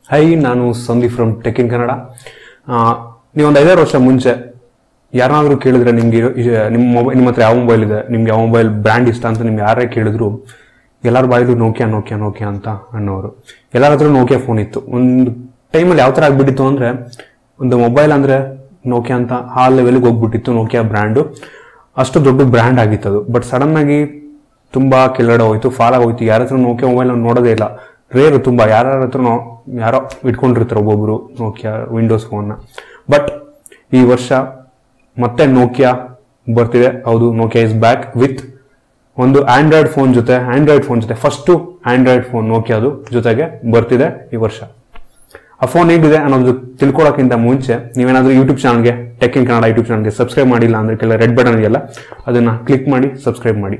high ನಾನು Sandeep from tech in Kannada ನೀವೊಂದು ಐದಾರು ವರ್ಷ ಮುಂಚೆ ಯಾರನ್ನಾದ್ರೂ ಕೇಳಿದ್ರೆ ನಿಮ್ಗೆ ಇರೋ- ಇ- ನಿಮ್ಮ ಮೊಬೈಲ್ ನಿಮ್ಮ ಹತ್ರ ಯಾವ ಮೊಬೈಲ್ ಇದೆ ನಿಮ್ಗೆ ಯಾವ ಮೊಬೈಲ್ ಬ್ರ್ಯಾಂಡ್ ಇಷ್ಟ ಅಂತ ನಿಮ್ಗೆ ಯಾರೇ ಕೇಳಿದ್ರು ಎಲ್ಲರ ಬಾಯಿಲು ನೋಕಿಯಾ ನೋಕಿಯಾ ನೋಕಿಯಾ ಅಂತ ಅನ್ನೋರು ಎಲ್ಲರ ಹತ್ರ ನೋಕಿಯಾ ಫೋನ್ ಇತ್ತು ಒಂದು ಟೈಮಲ್ಲಿ ಯಾವ ಥರ ಆಗ್ಬಿಟ್ಟಿತ್ತು ಅಂದ್ರೆ ಒಂದು ಮೊಬೈಲ್ ಅಂದ್ರೆ ನೋಕಿಯಾ ಅಂತ ಆ ಲೆವೆಲ್ಗೆ ಹೋಗ್ಬಿಟ್ಟಿತ್ತು ನೋಕಿಯಾ ಬ್ರ್ಯಾಂಡು ಅಷ್ಟು ದೊಡ್ಡ ಬ್ರ್ಯಾಂಡ್ ಆಗಿತ್ತು ಅದು ಬಟ್ ಸಡನ್ ಆಗಿ ತುಂಬಾ ಕೆಳಗಡೆ ಹೋಯ್ತು ಫಾಲ್ ಆಗೋಯ್ತು ಯಾರ ಹತ್ರ ನೋಕಿಯಾ ಮೊಬೈಲ್ ನೋಡೋದೇ ಇಲ್ಲ ರೇರು ತುಂಬಾ ಯಾರ ಹತ್ರ ಯಾರೋ ಇಟ್ಕೊಂಡಿರ್ತಾರೆ ಒಬ್ಬೊಬ್ರು ನೋಕಿಯಾ ವಿಂಡೋಸ್ ಫೋನ್ನ ಬಟ್ ಈ ವರ್ಷ ಮತ್ತೆ ನೋಕಿಯಾ ಬರ್ತಿದೆ ಹೌದು ನೋಕಿಯಾ ಇಸ್ ಬ್ಯಾಕ್ ವಿತ್ ಒಂದು ಆಂಡ್ರಾಯ್ಡ್ ಫೋನ್ ಜೊತೆ ಆಂಡ್ರಾಯ್ಡ್ ಫೋನ್ ಜೊತೆ ಫಸ್ಟು ಆಂಡ್ರಾಯ್ಡ್ ಫೋನ್ ನೋಕಿಯಾದು ಜೊತೆಗೆ ಬರ್ತಿದೆ ಈ ವರ್ಷ ಆ ಫೋನ್ ಹೇಗಿದೆ ಅನ್ನೋದು ತಿಳ್ಕೊಳಕ್ಕಿಂತ ಮುಂಚೆ ನೀವೇನಾದ್ರೂ ಯೂಟ್ಯೂಬ್ ಚಾನಲ್ಗೆ ಟೆಕ್ ಇನ್ ಕನ್ನಡ ಯೂಟ್ಯೂಬ್ ಚಾನಲ್ಗೆ ಸಬ್ಸ್ಕ್ರೈಬ್ ಮಾಡಿಲ್ಲ ಅಂದ್ರೆ ಕೆಲ ರೆಡ್ ಬಟನ್ ಇದೆಯಲ್ಲ ಅದನ್ನ ಕ್ಲಿಕ್ ಮಾಡಿ ಸಬ್ಸ್ಕ್ರೈಬ್ ಮಾಡಿ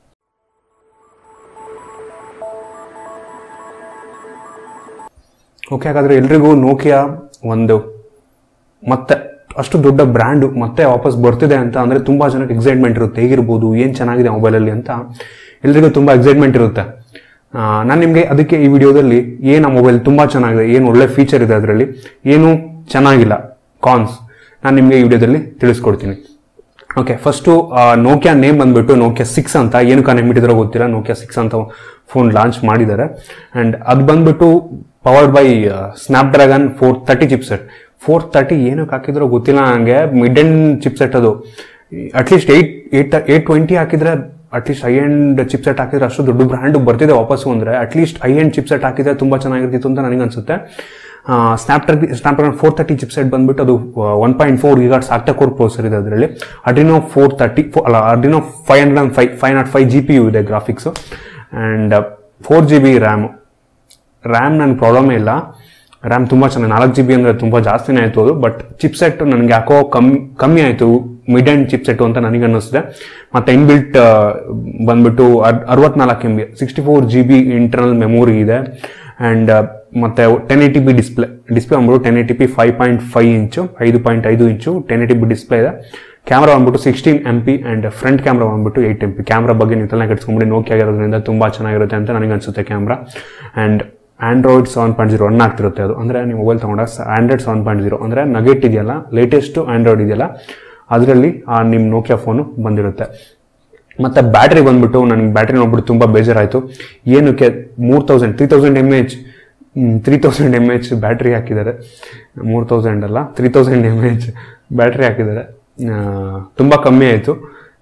ಓಕೆ ಹಾಗಾದ್ರೆ ಎಲ್ರಿಗೂ ನೋಕಿಯಾ ಒಂದು ಮತ್ತೆ ಅಷ್ಟು ದೊಡ್ಡ ಬ್ರ್ಯಾಂಡು ಮತ್ತೆ ವಾಪಸ್ ಬರ್ತಿದೆ ಅಂತ ಅಂದ್ರೆ ತುಂಬಾ ಜನಕ್ಕೆ ಎಕ್ಸೈಟ್ಮೆಂಟ್ ಇರುತ್ತೆ ಹೇಗಿರ್ಬೋದು ಏನ್ ಚೆನ್ನಾಗಿದೆ ಮೊಬೈಲಲ್ಲಿ ಅಂತ ಎಲ್ರಿಗೂ ತುಂಬಾ ಎಕ್ಸೈಟ್ಮೆಂಟ್ ಇರುತ್ತೆ ನಾನು ನಿಮಗೆ ಅದಕ್ಕೆ ಈ ವಿಡಿಯೋದಲ್ಲಿ ಏನು ಆ ಮೊಬೈಲ್ ತುಂಬಾ ಚೆನ್ನಾಗಿದೆ ಏನು ಒಳ್ಳೆ ಫೀಚರ್ ಇದೆ ಅದರಲ್ಲಿ ಏನು ಚೆನ್ನಾಗಿಲ್ಲ ಕಾನ್ಸ್ ನಾನು ನಿಮಗೆ ಈ ವಿಡಿಯೋದಲ್ಲಿ ತಿಳಿಸ್ಕೊಡ್ತೀನಿ ಓಕೆ ಫಸ್ಟು ನೋಕಿಯಾ ನೇಮ್ ಬಂದ್ಬಿಟ್ಟು ನೋಕಿಯಾ ಸಿಕ್ಸ್ ಅಂತ ಏನು ನೇಮ್ ಇಟ್ಟಿದ್ರೋ ಗೊತ್ತಿಲ್ಲ ನೋಕಿಯಾ ಸಿಕ್ಸ್ ಅಂತ ಫೋನ್ ಲಾಂಚ್ ಮಾಡಿದ್ದಾರೆ ಅಂಡ್ ಅದು ಬಂದ್ಬಿಟ್ಟು powered by Snapdragon four thirty chipset four thirty ಏನಕ್ಕೆ ಹಾಕಿದ್ರೋ ಗೊತ್ತಿಲ್ಲ ನನಗೆ ಮಿಡ್ ಎಂಡ್ ಚಿಪ್ಸೆಟ್ ಅದು at least eight eight eight twenty ಹಾಕಿದ್ರೆ ಅಟ್ಲೀಸ್ಟ್ ಐ ಎಂಡ್ ಚಿಪ್ಸೆಟ್ ಹಾಕಿದ್ರೆ ಅಷ್ಟು ದೊಡ್ಡ ಬ್ರ್ಯಾಂಡ್ ಬರ್ತಿದೆ ವಾಪಸ್ಸು ಅಂದ್ರೆ ಅಟ್ಲೀಸ್ಟ್ ಐ ಎಂಡ್ ಚಿಪ್ಸೆಟ್ ಹಾಕಿದ್ರೆ ತುಂಬಾ ಚೆನ್ನಾಗಿರ್ತಿತ್ತು ಅಂತ ನನಗೆ ಅನ್ಸುತ್ತೆ Snap Snapdragon four thirty chipset ಬಂದ್ಬಿಟ್ಟು ಅದು one point four gigahertz octa core processor ಇದೆ ಅದರಲ್ಲಿ ಅಡ್ರಿನೋ ಫೋರ್ ತರ್ಟಿ ಅಲ್ಲ Adreno five hundred and five five not five G P U ಇದೆ graphics and four G B RAM RAM ನನ್ನ ಪ್ರಾಬ್ಲಮೇ ಇಲ್ಲ RAM ತುಂಬ ಚೆನ್ನಾಗಿ ನಾಲ್ಕು ಜಿ ಬಿ ಅಂದರೆ ತುಂಬ ಜಾಸ್ತಿನೇ ಆಯಿತು ಅದು ಬಟ್ ಚಿಪ್ಸೆಟ್ ನನಗೆ ಯಾಕೋ ಕಮ್ಮಿ ಕಮ್ಮಿ ಆಯಿತು ಮಿಡ್ ಆ್ಯಂಡ್ ಚಿಪ್ಸೆಟ್ ಅಂತ ನನಗೆ ಅನ್ನಿಸ್ತಿದೆ ಮತ್ತು ಇನ್ಬಿಲ್ಟ್ ಬಂದ್ಬಿಟ್ಟು ಅರವತ್ನಾಲ್ಕು M B sixty four G B internal memory ಇದೆ ಆ್ಯಂಡ್ ಮತ್ತೆ ten eighty B display display ಬಂದ್ಬಿಟ್ಟು ten eighty P five point five inch ಐದು ಪಾಯಿಂಟ್ ಐದು inch ten eighty B display ಇದೆ ಕ್ಯಾಮ್ರಾ ಬಂದ್ಬಿಟ್ಟು sixteen M P and front camera ಬಂದ್ಬಿಟ್ಟು eight M P camera ಬಗ್ಗೆ ನೀವು ತಲೆ ಕೆಡ್ಸ್ಕೊಂಬಿಡಿ ನೋಕಿ ಆಗಿರೋದ್ರಿಂದ ತುಂಬ ಚೆನ್ನಾಗಿರುತ್ತೆ ಅಂತ ನನಗೆ ಅನಿಸುತ್ತೆ camera and Android seven point zero run ಆಗ್ತಿರುತ್ತೆ ಅದು ಅಂದರೆ ನೀವು ಮೊಬೈಲ್ ತೊಗೊಂಡಾಗ ಆಂಡ್ರಾಯ್ಡ್ ಸೆವೆನ್ ಪಾಯಿಂಟ್ ಜೀರೋ ಅಂದರೆ ನಗೆಟ್ ಇದೆಯಲ್ಲ ಲೇಟೆಸ್ಟ್ ಆಂಡ್ರಾಯ್ಡ್ ಇದೆಯಲ್ಲ ಅದರಲ್ಲಿ ನಿಮ್ಮ ನೋಕಿಯಾ ಫೋನು ಬಂದಿರುತ್ತೆ ಮತ್ತೆ ಬ್ಯಾಟ್ರಿ ಬಂದ್ಬಿಟ್ಟು ನನಗೆ ಬ್ಯಾಟ್ರಿ ನೋಡ್ಬಿಟ್ಟು ತುಂಬ ಬೇಜಾರಾಯಿತು ಏನಕ್ಕೆ ಮೂರು thousand three thousand M H three thousand M H battery ಹಾಕಿದ್ದಾರೆ ಮೂರು ತೌಸಂಡ್ ಅಲ್ಲ three thousand M H battery ಹಾಕಿದ್ದಾರೆ ತುಂಬ ಕಮ್ಮಿ ಆಯಿತು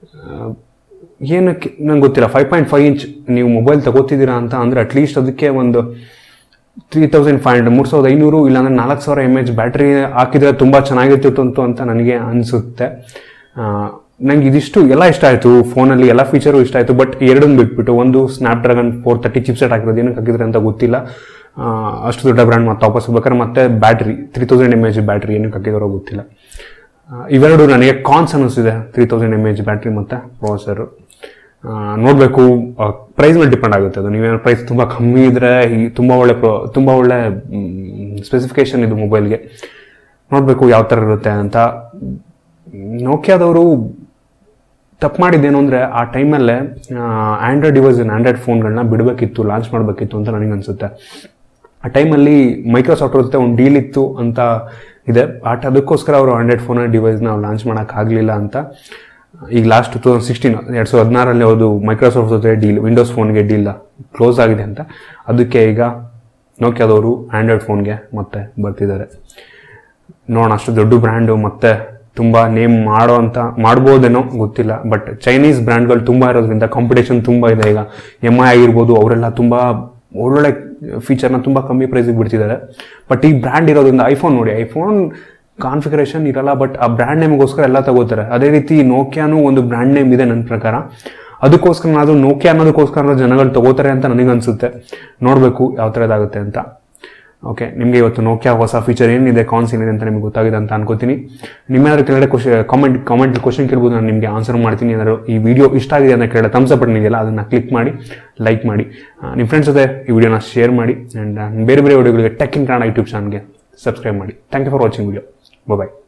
ಏನಕ್ಕೆ ನಂಗೆ ಗೊತ್ತಿಲ್ಲ ಫೈವ್ ಪಾಯಿಂಟ್ ಫೈವ್ ಇಂಚ್ ನೀವು ಮೊಬೈಲ್ ತಗೋತಿದ್ದೀರಾ ಅಂತ ಅಂದರೆ ಅಟ್ಲೀಸ್ಟ್ ಅದಕ್ಕೆ ಒಂದು ತ್ರೀ ತೌಸಂಡ್ ಫೈವ್ ಹಂಡ್ರೆಡ್ ಮೂರು ಸಾವಿರದ ಐನೂರು ಇಲ್ಲಾಂದ್ರೆ ನಾಲ್ಕು ಸಾವಿರ ಎಮ್ ಎಚ್ ಬ್ಯಾಟ್ರಿ ಹಾಕಿದ್ರೆ ತುಂಬ ಚೆನ್ನಾಗಿರ್ತಿತ್ತು ಅಂತ ನನಗೆ ಅನಿಸುತ್ತೆ ನಂಗೆ ಇದಿಷ್ಟು ಎಲ್ಲ ಇಷ್ಟ ಆಯಿತು ಫೋನಲ್ಲಿ ಎಲ್ಲ ಫೀಚರು ಇಷ್ಟ ಆಯಿತು ಬಟ್ ಎರಡನ್ನು ಬಿಟ್ಬಿಟ್ಟು ಒಂದು Snapdragon four thirty chipset ಹಾಕಿರೋದು ಏನಕ್ಕೆ ಹಾಕಿದ್ರೆ ಅಂತ ಗೊತ್ತಿಲ್ಲ ಆ, ಅಷ್ಟು ದೊಡ್ಡ ಬ್ರ್ಯಾಂಡ್ ಮತ್ತೆ ವಾಪಸ್ ಬೇಕಾದ್ರೆ ಮತ್ತೆ battery three thousand M H battery ಏನಕ್ಕೆ ಹಾಕಿದಾರೋ ಗೊತ್ತಿಲ್ಲ ಆ, ಇವೆರಡು ನನಗೆ ಕಾನ್ಸ್ ಅನ್ನಿಸ್ತಿದೆ three thousand M H battery ಮತ್ತು ಪ್ರೊಸೆಸರು ನೋಡಬೇಕು ಪ್ರೈಸ್ ಮೇಲೆ ಡಿಪೆಂಡ್ ಆಗುತ್ತೆ ಅದು ನೀವೇನೋ ಪ್ರೈಸ್ ತುಂಬ ಕಮ್ಮಿ ಇದ್ರೆ ಈ ತುಂಬ ಒಳ್ಳೆ ಪ್ರೊ ತುಂಬ ಒಳ್ಳೆ ಸ್ಪೆಸಿಫಿಕೇಶನ್ ಇದು ಮೊಬೈಲ್ಗೆ ನೋಡಬೇಕು ಯಾವ ಥರ ಇರುತ್ತೆ ಅಂತ ನೋಕಿಯಾದವರು ತಪ್ಪು ಮಾಡಿದ್ದೇನು ಅಂದರೆ ಆ ಟೈಮಲ್ಲೇ ಆ್ಯಂಡ್ರಾಯ್ಡ್ ಡಿವೈಸ್ ಆ್ಯಂಡ್ರಾಯ್ಡ್ ಫೋನ್ಗಳನ್ನ ಬಿಡಬೇಕಿತ್ತು ಲಾಂಚ್ ಮಾಡಬೇಕಿತ್ತು ಅಂತ ನನಗೆ ಅನಿಸುತ್ತೆ ಆ ಟೈಮಲ್ಲಿ ಮೈಕ್ರೋಸಾಫ್ಟ್ ಜೊತೆ ಒಂದು ಡೀಲ್ ಇತ್ತು ಅಂತ ಇದೆ ಬಟ್ ಅದಕ್ಕೋಸ್ಕರ ಅವರು ಆಂಡ್ರಾಯ್ಡ್ ಫೋನ್ ಡಿವೈಸ್ನ ಲಾಂಚ್ ಮಾಡೋಕ್ಕಾಗಲಿಲ್ಲ ಅಂತ ಈಗ ಲಾಸ್ಟ್ ಟೂ ತೌಸಂಡ್ ಸಿಕ್ಸ್ಟೀನ್ ಎರಡು ಸಾವಿರದ ಹದಿನಾರಲ್ಲಿ ಅದು ಮೈಕ್ರೋಸಾಫ್ಟ್ ಜೊತೆ ಡೀಲ್ ವಿಂಡೋಸ್ ಫೋನ್ಗೆ ಡೀಲ್ ಕ್ಲೋಸ್ ಆಗಿದೆ ಅಂತ ಅದಕ್ಕೆ ಈಗ ನೋಕಿಯಾದವರು ಆಂಡ್ರಾಯ್ಡ್ ಫೋನ್ಗೆ ಮತ್ತೆ ಬರ್ತಿದ್ದಾರೆ ನೋಡೋಣ ಅಷ್ಟು ದೊಡ್ಡ ಬ್ರ್ಯಾಂಡು ಮತ್ತೆ ತುಂಬಾ ನೇಮ್ ಮಾಡೋ ಅಂತ ಮಾಡ್ಬೋದೇನೋ ಗೊತ್ತಿಲ್ಲ ಬಟ್ ಚೈನೀಸ್ ಬ್ರ್ಯಾಂಡ್ಗಳು ತುಂಬಾ ಇರೋದ್ರಿಂದ ಕಾಂಪಿಟೇಷನ್ ತುಂಬಾ ಇದೆ ಈಗ ಎಮ್ ಐ ಆಗಿರ್ಬೋದು ಅವರೆಲ್ಲ ತುಂಬಾ ಒಳ್ಳೊಳ್ಳೆ ಫೀಚರ್ನ ತುಂಬಾ ಕಮ್ಮಿ ಪ್ರೈಸಿಗೆ ಬಿಡ್ತಿದ್ದಾರೆ ಬಟ್ ಈ ಬ್ರ್ಯಾಂಡ್ ಇರೋದ್ರಿಂದ ಐಫೋನ್ ನೋಡಿ ಐಫೋನ್ ಕಾನ್ಫಿಗರೇಷನ್ ಇರಲ್ಲ ಬಟ್ ಆ ಬ್ರ್ಯಾಂಡ್ ನೇಮ್ಗೋಸ್ಕರ ಎಲ್ಲ ತಗೋತಾರೆ ಅದೇ ರೀತಿ ನೋಕಿಯಾನು ಒಂದು ಬ್ರ್ಯಾಂಡ್ ನೇಮ್ ಇದೆ ನನ್ನ ಪ್ರಕಾರ ಅದಕ್ಕೋಸ್ಕರ ಅದು ನೋಕಿಯಾ ಅನ್ನೋದಕ್ಕೋಸ್ಕರ ಜನಗಳು ತಗೋತಾರೆ ಅಂತ ನನಗೆ ಅನ್ಸುತ್ತೆ ನೋಡಬೇಕು ಯಾವ ಥರ ಇದಾಗುತ್ತೆ ಅಂತ ಓಕೆ ನಿಮಗೆ ಇವತ್ತು ನೋಕಿಯಾ ಹೊಸ ಫೀಚರ್ ಏನಿದೆ ಕಾನ್ಸ್ ಏನಿದೆ ಅಂತ ನಿಮಗೆ ಗೊತ್ತಾಗಿದೆ ಅಂತ ಅನ್ಕೋತೀನಿ ನಿಮ್ಮೇನಾದ್ರು ಕೆಳಗಡೆ ಕ್ವಶನ್ ಕಾಮೆಂಟ್ ಕಾಮೆಂಟ್ ಕ್ವಶನ್ ಕೇಳ್ಬೋದು ನಾನು ನಿಮಗೆ ಆನ್ಸರ್ ಮಾಡ್ತೀನಿ ಏನಾದ್ರು ಈ ವಿಡಿಯೋ ಇಷ್ಟ ಆಗಿದೆ ಅಂತ ಕೆಳಗಡೆ ಥಮ್ಸ್ ಅಪ್ ಬಟನ್ ಇದೆಯಲ್ಲ ಅದನ್ನು ಕ್ಲಿಕ್ ಮಾಡಿ ಲೈಕ್ ಮಾಡಿ ಆ, ನಿಮ್ಮ ಫ್ರೆಂಡ್ಸ್ ಜೊತೆ ಈ ವಿಡಿಯೋನ ಶೇರ್ ಮಾಡಿ ಆ್ಯಂಡ್ ಬೇರೆ ಬೇರೆ ವಿಡಿಯೋಗಳಿಗೆ ಟೆಕ್ ಇನ್ ಕನ್ನಡ ಯೂಟ್ಯೂಬ್ ಚಾನಲ್ಗೆ ಸಬ್ಸ್ಕ್ರೈಬ್ ಮಾಡಿ thank you for watching video bye